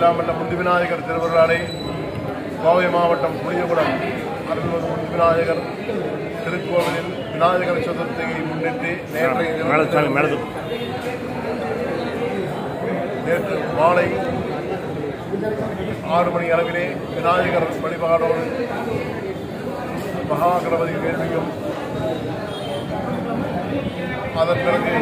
எல்லாம் வல்ல முந்தி விநாயகர் திருவிழாவை கோவை மாவட்டம் புளியகுளம் அருள்மிகு முந்தி விநாயகர் திருக்கோவிலில் விநாயகர் சதுர்த்தியை முன்னிட்டு நேற்றைய தினம் நேற்று மாலை ஆறு மணி அளவிலே விநாயகர் வழிபாடோடு மகா கணபதி வேள்வியும் அதன் பிறகு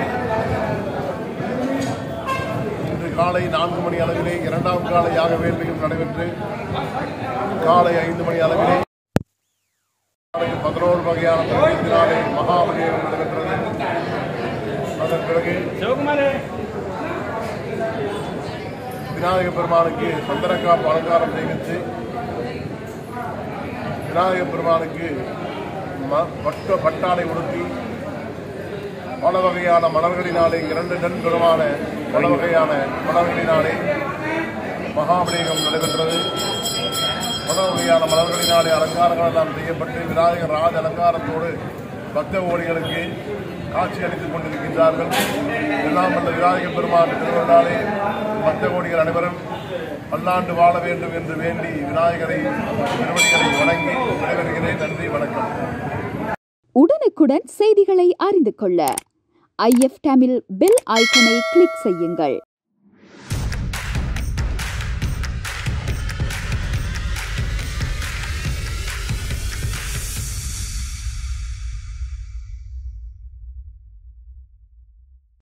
இன்று காலை நான்கு மணி அளவிலே இரண்டாம் கால யாக வேள்வியும் நடைபெற்று காலை ஐந்து மணி அளவிலே காலை பதினோரு வகையான பிரதேசத்தினாலே மகாபலியம் நடைபெற்றது அதன் பிறகு விநாயகப் பெருமானுக்கு சந்தனக்காப்பு அலங்காரம் செய்வித்து விநாயகப் பெருமானுக்கு ம- பட்டு பட்டாடை உடுத்தி பல வகையான மலர்களினாலே இரண்டு டன் பெருமான பல வகையான மலர்களினாலே மகாபிஷேகம் நடைபெற்றது பல வகையான மலர்களினாலே அலங்காரங்கள் எல்லாம் செய்யப்பட்டு விநாயகர் ராஜ அலங்காரத்தோடு பக்த கோடிகளுக்கு காட்சி அளித்துக் கொண்டிருக்கின்றார்கள் எல்லாம் வல்ல விநாயகர் பெருமான் திருவள்ளாலே பக்த கோடிகள் அனைவரும் பல்லாண்டு வாழ வேண்டும் என்று வேண்டி விநாயகரை திருவடிகளை வணங்கி விடைபெறுகிறேன் நன்றி வணக்கம் உடனுக்குடன் செய்திகளை அறிந்து கொள்ள ஐஎஃப் தமிழ் பெல் ஐக்கனை கிளிக் செய்யுங்கள்